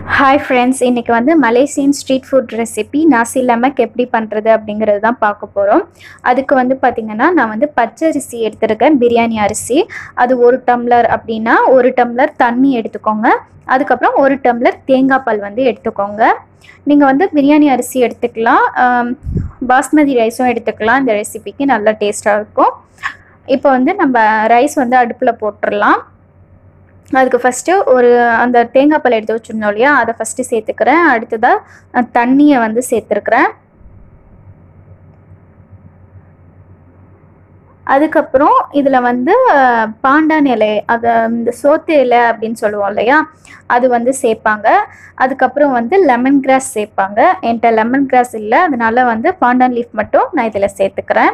hi friends இன்றைக்கி வந்து Malaysian street food recipe nasi lemak எப்படி பண்ணுறது அப்படிங்கிறது தான் பார்க்க போகிறோம் அதுக்கு வந்து பார்த்திங்கன்னா நான் வந்து பச்சரிசி எடுத்திருக்கேன் பிரியாணி அரிசி அது ஒரு டம்ளர் அப்படின்னா ஒரு டம்ளர் தண்ணி எடுத்துக்கோங்க அதுக்கப்புறம் ஒரு டம்ளர் தேங்காய் பால் வந்து எடுத்துக்கோங்க நீங்கள் வந்து பிரியாணி அரிசி எடுத்துக்கலாம் ஆம், பாஸ்மதி ரைஸும் எடுத்துக்கலாம் இந்த ரெசிபிக்கு நல்லா டேஸ்ட்டாக இருக்கும் இப்போ வந்து நம்ம ரைஸ் வந்து அடுப்பில் போட்டுடலாம் அதுக்கு ஃபஸ்ட்டு ஒரு அந்த தேங்காய் பால் எடுத்து வச்சுருந்தோம் இல்லையா அதை ஃபஸ்ட்டு சேர்த்துக்கிறேன் அடுத்ததாக தண்ணியை வந்து சேர்த்துருக்குறேன் அதுக்கப்புறம் இதில் வந்து அஹ், பாண்டான் இலை அதை இந்த சோத்து இலை அப்படின்னு சொல்லுவோம் இல்லையா அது வந்து சேர்ப்பாங்க அதுக்கப்புறம் வந்து லெமன் கிராஸ் சேர்ப்பாங்க என்கிட்ட லெமன் கிராஸ் இல்லை அதனால வந்து பாண்டான் லீஃப் மட்டும் நான் இதில் சேர்த்துக்கிறேன்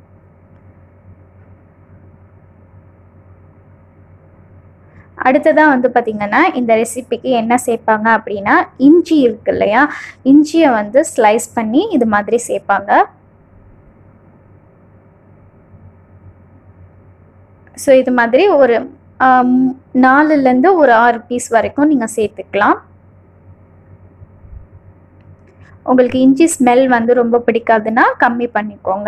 அடுத்ததாக வந்து பார்த்திங்கன்னா இந்த ரெசிபிக்கு என்ன சேர்ப்பாங்க அப்படின்னா இஞ்சி இருக்கு இல்லையா இஞ்சியை வந்து ஸ்லைஸ் பண்ணி இது மாதிரி சேர்ப்பாங்க ஸோ இது மாதிரி ஒரு ஆம், நாலுலேருந்து ஒரு ஆறு பீஸ் வரைக்கும் நீங்கள் சேர்த்துக்கலாம் உங்களுக்கு இஞ்சி ஸ்மெல் வந்து ரொம்ப பிடிக்காதுன்னா கம்மி பண்ணிக்கோங்க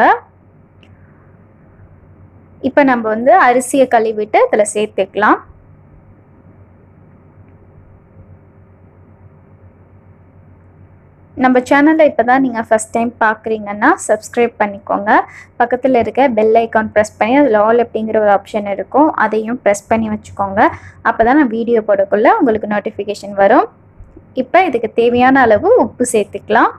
இப்போ நம்ம வந்து அரிசியை கழுவிட்டு இதில் சேர்த்துக்கலாம் நம்ம சேனலில் இப்போ தான் நீங்கள் ஃபஸ்ட் டைம் பார்க்குறீங்கன்னா சப்ஸ்கிரைப் பண்ணிக்கோங்க பக்கத்தில் இருக்க பெல் ஐக்கான் ப்ரெஸ் பண்ணி அதில் ஆல் அப்படிங்கிற ஒரு ஆப்ஷன் இருக்கும் அதையும் ப்ரெஸ் பண்ணி வச்சுக்கோங்க அப்போ தான் நான் வீடியோ போடக்குள்ள உங்களுக்கு நோட்டிஃபிகேஷன் வரும் இப்போ இதுக்கு தேவையான அளவு உப்பு சேர்த்துக்கலாம்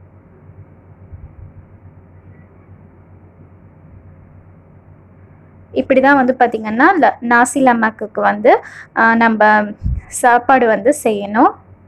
இப்படி தான் வந்து பார்த்திங்கன்னா ல- நாசி லெமக்குக்கு வந்து ஆ, நம்ம சாப்பாடு வந்து செய்யணும்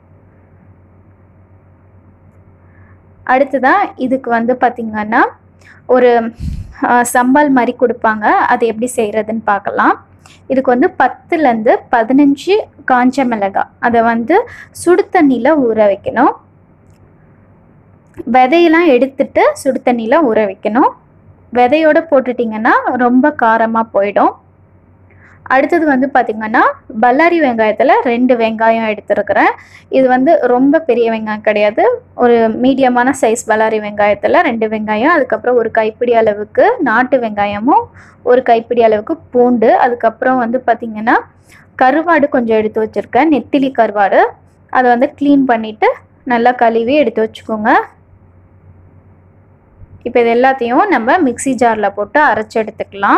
அடுத்ததாக இதுக்கு வந்து பார்த்திங்கன்னா ஒரு ஆ, சம்பால் மாதிரி கொடுப்பாங்க அது எப்படி செய்கிறதுன்னு பார்க்கலாம் இதுக்கு வந்து பத்துலேருந்து பதினஞ்சு காஞ்ச மிளகாய் அதை வந்து சுடு தண்ணியில் ஊற வைக்கணும் விதையெல்லாம் எடுத்துட்டு சுடு தண்ணியில் ஊற வைக்கணும் விதையோட போட்டுட்டிங்கன்னா ரொம்ப காரமாக போயிடும் அடுத்தது வந்து பார்த்திங்கன்னா பல்லாரி வெங்காயத்தில் ரெண்டு வெங்காயம் எடுத்துருக்கிறேன் இது வந்து ரொம்ப பெரிய வெங்காயம் கிடையாது ஒரு மீடியமான சைஸ் பல்லாரி வெங்காயத்தில் ரெண்டு வெங்காயம் அதுக்கப்புறம் ஒரு கைப்பிடி அளவுக்கு நாட்டு வெங்காயமும் ஒரு கைப்பிடி அளவுக்கு பூண்டு அதுக்கப்புறம் வந்து பார்த்திங்கன்னா கருவாடு கொஞ்சம் எடுத்து வச்சுருக்கேன் நெத்திலி கருவாடு அதை வந்து க்ளீன் பண்ணிவிட்டு நல்லா கழுவி எடுத்து வச்சுக்கோங்க இப்போ இது எல்லாத்தையும் நம்ம மிக்ஸி ஜாரில் போட்டு அரைச்சி எடுத்துக்கலாம்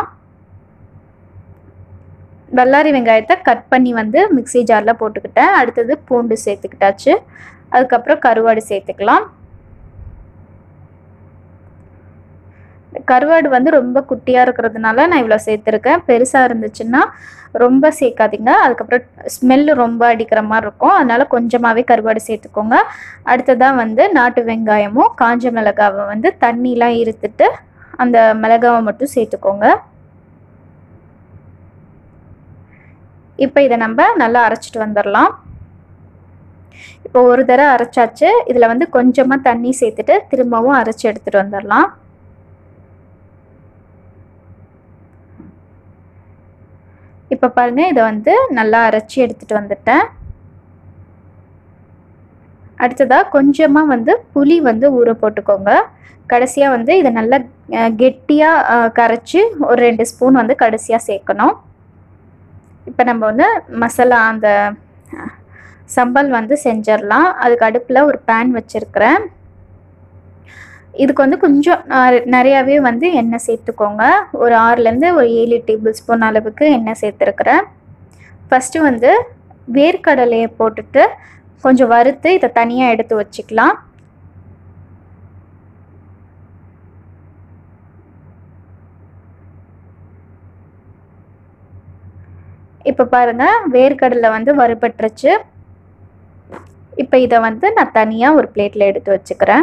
பல்லாரி வெங்காயத்தை கட் பண்ணி வந்து மிக்ஸி ஜாரில் போட்டுக்கிட்டேன் அடுத்தது பூண்டு சேர்த்துக்கிட்டாச்சு அதுக்கப்புறம் கருவாடு சேர்த்துக்கலாம் கருவாடு வந்து ரொம்ப குட்டியாக இருக்கிறதுனால நான் இவ்வளோ சேர்த்துருக்கேன் பெருசாக இருந்துச்சுன்னா ரொம்ப சேர்க்காதீங்க அதுக்கப்புறம் ஸ்மெல்லு ரொம்ப அடிக்கிற மாதிரி இருக்கும் அதனால கொஞ்சமாகவே கருவாடு சேர்த்துக்கோங்க அடுத்ததாக வந்து நாட்டு வெங்காயமும் காஞ்ச மிளகாவை வந்து தண்ணிலாம் இருத்துட்டு அந்த மிளகாவை மட்டும் சேர்த்துக்கோங்க இப்போ இதை நம்ம நல்லா அரைச்சிட்டு வந்துடலாம் இப்போ ஒரு தடவை அரைச்சாச்சு இதில் வந்து கொஞ்சமாக தண்ணி சேர்த்துட்டு திரும்பவும் அரைச்சி எடுத்துகிட்டு வந்துடலாம் இப்போ பாருங்க இதை வந்து நல்லா அரைச்சி எடுத்துகிட்டு வந்துட்டேன் அடுத்ததாக கொஞ்சமாக வந்து புளி வந்து ஊற போட்டுக்கோங்க கடைசியாக வந்து இதை நல்லா கெட்டியாக கரைச்சி ஒரு ரெண்டு ஸ்பூன் வந்து கடைசியாக சேர்க்கணும் இப்போ நம்ம வந்து மசாலா அந்த அஹ், சம்பல் வந்து செஞ்சிடலாம் அதுக்கு அடுப்பில் ஒரு பேன் வச்சுருக்கிறேன் இதுக்கு வந்து கொஞ்சம் அஹ், நிறையாவே வந்து எண்ணெய் சேர்த்துக்கோங்க ஒரு ஆறுலேருந்து ஒரு ஏழு டேபிள் ஸ்பூன் அளவுக்கு எண்ணெய் சேர்த்துருக்குறேன் ஃபஸ்ட்டு வந்து வேர்க்கடலையை போட்டுட்டு கொஞ்சம் வறுத்து இதை தனியாக எடுத்து வச்சுக்கலாம் இப்போ பாருங்க வேர்க்கடலை வந்து வறுபட்டுருச்சு இப்போ இதை வந்து நான் தனியாக ஒரு பிளேட்டில் எடுத்து வச்சுக்கிறேன்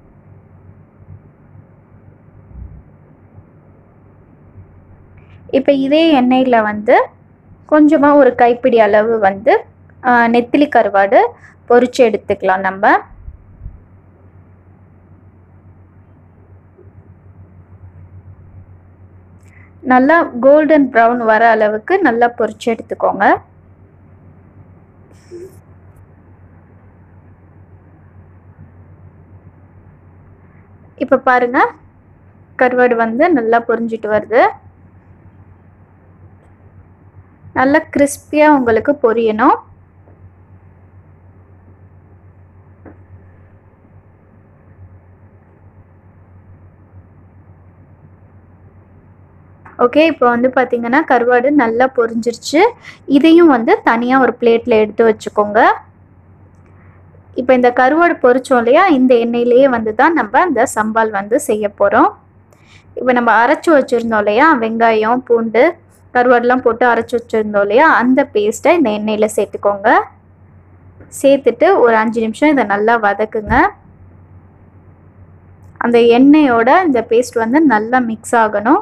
இப்போ இதே எண்ணெயில் வந்து கொஞ்சமாக ஒரு கைப்பிடி அளவு வந்து ஆ, நெத்திலி கருவாடு பொரிச்சு எடுத்துக்கலாம் நம்ம நல்லா கோல்டன் ப்ரௌன் வர அளவுக்கு நல்லா பொரிச்சு எடுத்துக்கோங்க இப்போ பாருங்க கருவாடு வந்து நல்லா பொரிஞ்சிட்டு வருது நல்லா கிறிஸ்பியாக உங்களுக்கு பொரியணும் ஓகே இப்போ வந்து பார்த்தீங்கன்னா கருவாடு நல்லா பொரிஞ்சிருச்சு இதையும் வந்து தனியாக ஒரு பிளேட்டில் எடுத்து வச்சுக்கோங்க இப்போ இந்த கருவாடு பொரிச்சோம் இல்லையா இந்த எண்ணெயிலேயே வந்து தான் நம்ம அந்த சம்பால் வந்து செய்ய போகிறோம் இப்போ நம்ம அரைச்சி வச்சுருந்தோம் இல்லையா வெங்காயம் பூண்டு கருவாடெலாம் போட்டு அரைச்சி வச்சுருந்தோம் இல்லையா அந்த பேஸ்ட்டை இந்த எண்ணெயில் சேர்த்துக்கோங்க சேர்த்துட்டு ஒரு அஞ்சு நிமிஷம் இதை நல்லா வதக்குங்க அந்த எண்ணெயோட இந்த பேஸ்ட் வந்து நல்லா மிக்ஸ் ஆகணும்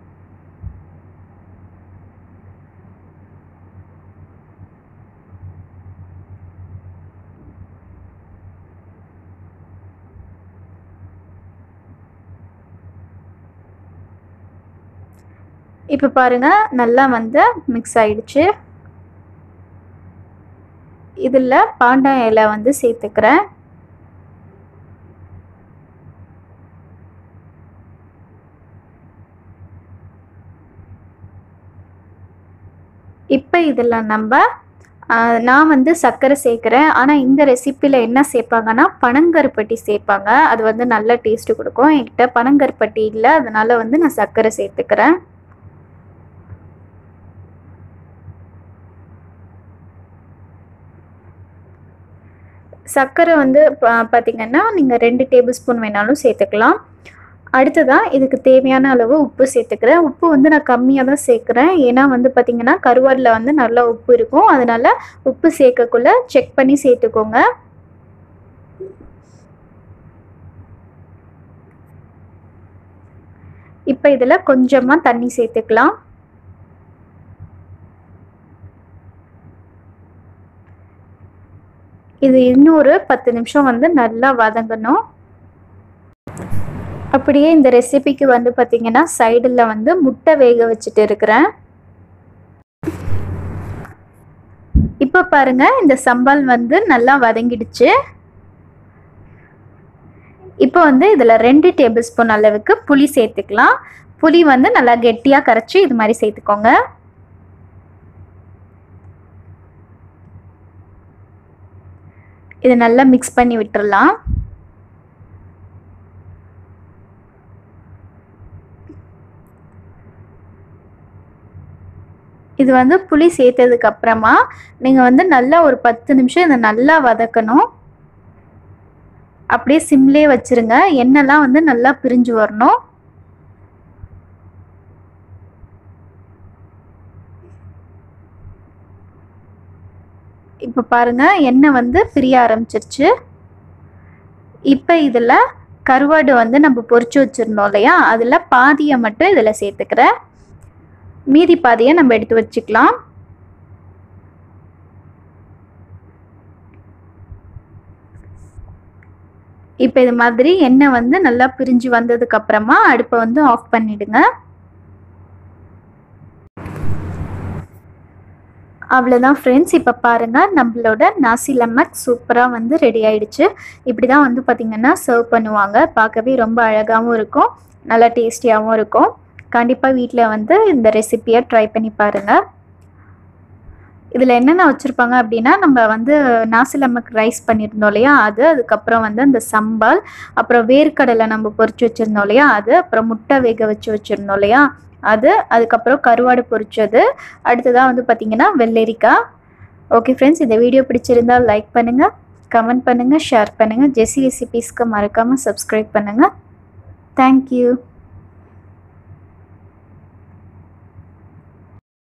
இப்போ பாருங்க நல்லா வந்து மிக்ஸ் ஆயிடுச்சு இதில் பாண்டா இலை வந்து சேர்த்துக்கிறேன் இப்போ இதில் நம்ம நான் வந்து சர்க்கரை சேர்க்குறேன் ஆனால் இந்த ரெசிப்பியில் என்ன சேர்ப்பாங்கன்னா பனங்கருப்பட்டி சேர்ப்பாங்க அது வந்து நல்ல டேஸ்ட்டு கொடுக்கும் என்கிட்ட பனங்கருப்பட்டி இல்லை அதனால் வந்து நான் சர்க்கரை சேர்த்துக்கிறேன் சர்க்கரை வந்து பார்த்திங்கன்னா நீங்கள் ரெண்டு டேபிள் ஸ்பூன் வேணாலும் சேர்த்துக்கலாம் அடுத்ததாக இதுக்கு தேவையான அளவு உப்பு சேர்த்துக்கிறேன் உப்பு வந்து நான் கம்மியாக தான் சேர்க்குறேன் ஏன்னா வந்து பார்த்திங்கன்னா கருவாடில் வந்து நல்லா உப்பு இருக்கும் அதனால் உப்பு சேர்க்கக்குள்ளே செக் பண்ணி சேர்த்துக்கோங்க இப்போ இதில் கொஞ்சமாக தண்ணி சேர்த்துக்கலாம் இது இன்னொரு பத்து நிமிஷம் வந்து நல்லா வதங்கணும் அப்படியே இந்த ரெசிபிக்கு வந்து பார்த்திங்கன்னா சைடில் வந்து முட்டை வேக வச்சுட்டு இருக்கிறேன் இப்போ பாருங்க இந்த சம்பால் வந்து நல்லா வதங்கிடுச்சு இப்போ வந்து இதில் ரெண்டு டேபிள் ஸ்பூன் அளவுக்கு புளி சேர்த்துக்கலாம் புளி வந்து நல்லா கெட்டியாக கரைச்சி இது மாதிரி சேர்த்துக்கோங்க இதை நல்லா மிக்ஸ் பண்ணி விட்டுறலாம் இது வந்து புளி சேர்த்ததுக்கு அப்புறமா நீங்கள் வந்து நல்லா ஒரு பத்து நிமிஷம் இதை நல்லா வதக்கணும் அப்படியே சிம்லேயே வச்சுருங்க எண்ணெய்லாம் வந்து நல்லா பிரிஞ்சு வரணும் இப்போ பாருங்கள் எண்ணெய் வந்து பிரிய ஆரம்பிச்சிருச்சு இப்போ இதில் கருவாடு வந்து நம்ம பொரிச்சு வச்சுருந்தோம் இல்லையா அதில் பாதியை மட்டும் இதில் சேர்த்துக்கிறேன் மீதி பாதியை நம்ம எடுத்து வச்சுக்கலாம் இப்போ இது மாதிரி எண்ணெய் வந்து நல்லா பிரிஞ்சு வந்ததுக்கு அப்புறமா அடுப்பை வந்து ஆஃப் பண்ணிடுங்க அவ்வளோதான் ஃப்ரெண்ட்ஸ் இப்போ பாருங்கள் நம்மளோட நாசி லெமக் சூப்பராக வந்து ரெடி ஆயிடுச்சு இப்படி தான் வந்து பார்த்திங்கன்னா சர்வ் பண்ணுவாங்க பார்க்கவே ரொம்ப அழகாகவும் இருக்கும் நல்லா டேஸ்டியாகவும் இருக்கும் கண்டிப்பாக வீட்டில் வந்து இந்த ரெசிப்பியை ட்ரை பண்ணி பாருங்கள் இதில் என்னென்ன வச்சுருப்பாங்க அப்படின்னா நம்ம வந்து நாசி லெமக் ரைஸ் பண்ணியிருந்தோம் இல்லையா அது அதுக்கப்புறம் வந்து அந்த சம்பால் அப்புறம் வேர்க்கடலை நம்ம பொரிச்சு வச்சுருந்தோம் இல்லையா அது அப்புறம் முட்டை வேக வச்சு வச்சுருந்தோம் இல்லையா அது அதுக்கப்புறம் கருவாடு பொரிச்சது அடுத்ததாக வந்து பார்த்திங்கன்னா வெள்ளரிக்காய் ஓகே ஃப்ரெண்ட்ஸ் இந்த வீடியோ பிடிச்சிருந்தால் லைக் பண்ணுங்கள் கமெண்ட் பண்ணுங்கள் ஷேர் பண்ணுங்கள் ஜெஸி ரெசிபீஸ்க்கு மறக்காமல் சப்ஸ்கிரைப் பண்ணுங்கள் தேங்க்யூ